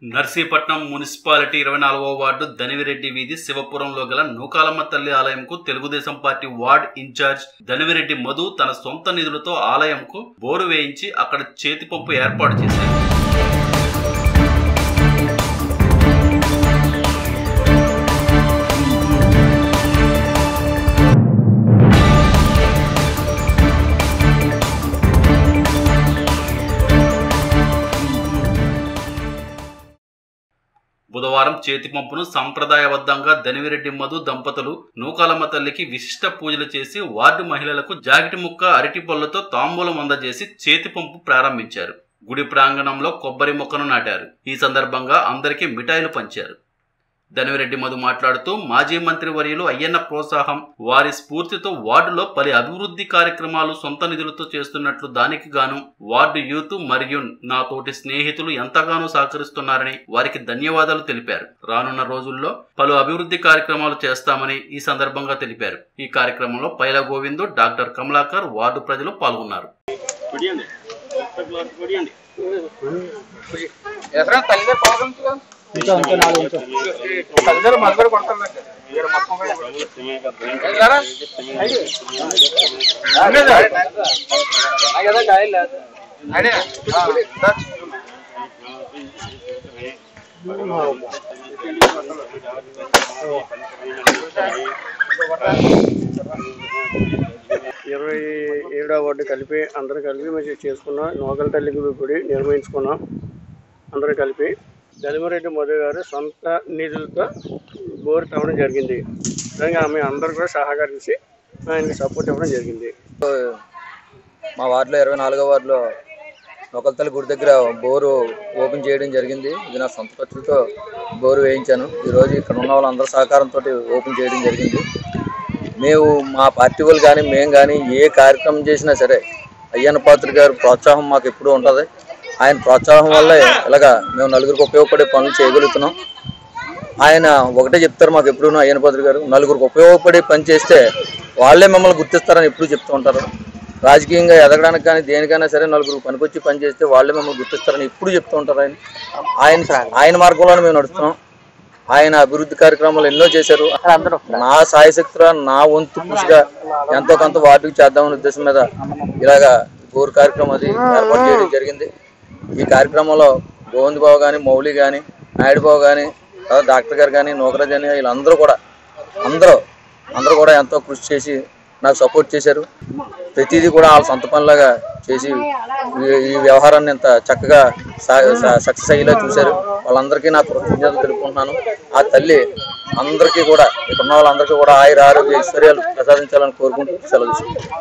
Narsipatnam municipality ఇరవై నాలుగవ ward ధనివిరెడ్డి వీధి శివపురంలో గల నూకాలమ్మ తల్లి ఆలయంకు తెలుగుదేశం పార్టీ వార్డ్ ఇన్ఛార్జ్ ధనివిరెడ్డి మధు తన సొంత నిధులతో ఆలయంకు బోరు వేయించి అక్కడ చేతి పంపు ఏర్పాటు చేశారు బుధవారం చేతి పంపును సంప్రదాయబద్ధంగా ధనివిరెడ్డి మధు దంపతులు నూకాలమ్మ తల్లికి విశిష్ట పూజలు చేసి వార్డు మహిళలకు జాకెట్ ముక్క అరటి పళ్ళతో తాంబూలం అందజేసి చేతి పంపు ప్రారంభించారు గుడి ప్రాంగణంలో కొబ్బరి మొక్కను నాటారు ఈ సందర్భంగా అందరికీ మిఠాయిలు పంచారు ధనివిరెడ్డి మధు మాట్లాడుతూ మాజీ మంత్రి వర్యులు అయ్యన్న ప్రోత్సాహం వారి స్ఫూర్తితో వార్డులో పలు అభివృద్ధి కార్యక్రమాలు సొంత నిధులతో చేస్తున్నట్లు దానికి గాను వార్డు యూత్ మరియు నా తోటి స్నేహితులు ఎంతగానో సహకరిస్తున్నారని వారికి ధన్యవాదాలు తెలిపారు రానున్న రోజుల్లో పలు అభివృద్ధి కార్యక్రమాలు చేస్తామని ఈ సందర్భంగా తెలిపారు ఈ కార్యక్రమంలో పైల గోవిందు డాక్టర్ కమలాకర్ వార్డు ప్రజలు పాల్గొన్నారు ఎసరా తల్లిగారు పోగలుగుతుందా ఇంకా ఇంకా నాలుగు ఇంకా తల్లిగారు మనగారు కొంటారు ఇరవై ఏడవ వార్డు కలిపి అందరూ కలిపి మంచిగా చేసుకున్నాం నోకల తల్లికి గుడి నిర్వహించుకున్నాం అందరూ కలిపి గదిమరెడ్డి మధు గారు సొంత నిధులతో బోరు తవ్వడం జరిగింది విధంగా ఆమె అందరూ కూడా సహకరించి ఆయనకి సపోర్ట్ ఇవ్వడం జరిగింది మా వార్డులో ఇరవై నాలుగో వార్డులో నొకల్తల్లి గుడి దగ్గర బోరు ఓపెన్ చేయడం జరిగింది ఇది నా సొంత ఖర్చులతో బోరు వేయించాను ఈరోజు ఇక్కడ ఉన్న వాళ్ళందరి సహకారంతో ఓపెన్ చేయడం జరిగింది మేము మా పార్టీ వాళ్ళు కానీ మేము కానీ ఏ కార్యక్రమం చేసినా సరే అయ్యన్న పాత్ర గారు ప్రోత్సాహం మాకు ఎప్పుడూ ఉంటుంది ఆయన ప్రోత్సాహం వల్లే ఇలాగా మేము నలుగురికి ఉపయోగపడే పనులు చేయగలుగుతున్నాం ఆయన ఒకటే చెప్తారు మాకు ఎప్పుడు అయ్యన్న పాత్ర గారు నలుగురికి ఉపయోగపడే పని చేస్తే వాళ్ళే మమ్మల్ని గుర్తిస్తారని ఎప్పుడు చెప్తూ ఉంటారు రాజకీయంగా ఎదగడానికి కానీ దేనికైనా సరే నలుగురు పనికొచ్చి పని చేస్తే వాళ్ళే మమ్మల్ని గుర్తిస్తారని ఎప్పుడు చెప్తూ ఉంటారు ఆయన ఆయన ఆయన మార్గంలోనే మేము నడుస్తున్నాం ఆయన అభివృద్ధి కార్యక్రమాలు ఎన్నో చేశారు నా సాయశక్తిగా నా వంతు కృషిగా ఎంతో కొంత వార్డుకి చేద్దామనే ఉద్దేశం మీద ఇలాగా బోర్ కార్యక్రమం అది ఏర్పాటు చేయడం జరిగింది ఈ కార్యక్రమంలో గోవింద్ బాబు కానీ మౌలి కానీ నాయుడు బాబు కానీ తర్వాత డాక్టర్ గారు కానీ నోకరాజ్ అని వీళ్ళందరూ కూడా అందరూ అందరూ కూడా ఎంతో కృషి చేసి నాకు సపోర్ట్ చేశారు ప్రతిదీ కూడా వాళ్ళ సొంత పనిలాగా చేసి ఈ- ఈ వ్యవహారాన్ని ఇంత చక్కగా సక్సెస్ అయ్యేలా చూశారు వాళ్ళందరికీ నా కృతజ్ఞతలు తెలుపుకుంటున్నాను ఆ తల్లి అందరికీ కూడా ఇక్కడ ఉన్న వాళ్ళందరికీ కూడా ఆయుర ఆరోగ్య ఐశ్వర్యాలు ప్రసాదించాలని కోరుకుంటూ సెలవు తీసుకుంటాను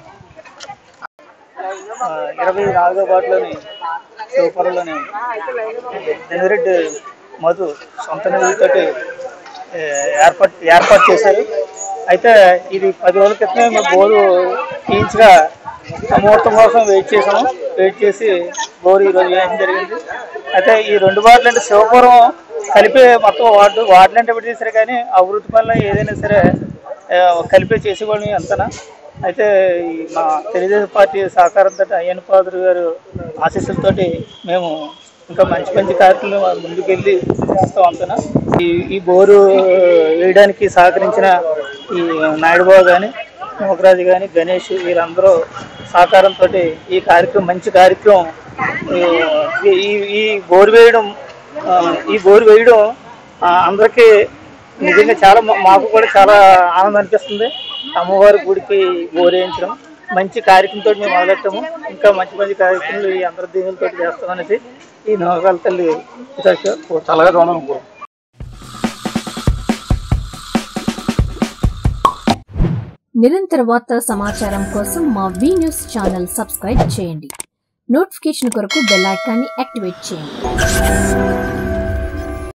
ఆ, ఇరవై నాలుగో వార్డులోని శివపురంలోని నెమిరెడ్డి మధు సొంత నిధులతోటి ఏ, ఏర్పాటు ఏర్పాటు చేశారు అయితే ఇది పది రోజుల క్రితమే మేము బోరు తీయించగా ముహూర్తం కోసం వెయిట్ చేసాము వెయిట్ చేసి బోరు ఈరోజు వేయడం జరిగింది అయితే ఈ రెండు వార్డులు అంటే శివపురం కలిపే మొత్తం వార్డు వార్డులు అంటే విడి చేశారు కానీ అభివృద్ధి పనులు ఏదైనా సరే ఆ, కలిపే చేసేవాళ్ళని అంతనా అయితే ఈ మా తెలుగుదేశం పార్టీ సహకారంతో అయ్యన్న పాదురు గారు ఆశీస్సులతోటి మేము ఇంకా మంచి మంచి కార్యక్రమాలు ముందుకెళ్ళి చేస్తాం అంతనా ఈ ఈ బోరు వేయడానికి సహకరించిన ఈ నాయుడుబాబు కానీ మోకరాజు కానీ గణేష్ వీరందరూ సహకారంతో ఈ కార్యక్రమం మంచి కార్యక్రమం ఈ- ఈ ఈ బోరు వేయడం ఆ, ఈ బోరు వేయడం ఆ, అందరికీ నిజంగా చాలా మా- మాకు కూడా చాలా ఆనందం అనిపిస్తుంది అమ్మవారి గుడికి బోరేయించడం మంచి కార్యక్రమంతో మేము మొదలెట్టాము ఇంకా మంచి మంచి కార్యక్రమాలు ఈ అందరి దీవులతో చేస్తామనేసి ఈ నవకాల తల్లి చల్లగా చూడాలని కోరు నిరంతర వార్తా సమాచారం కోసం మా వి న్యూస్ ఛానల్ సబ్స్క్రైబ్ చేయండి నోటిఫికేషన్ కొరకు బెల్ ఐకాన్ని యాక్టివేట్ చేయండి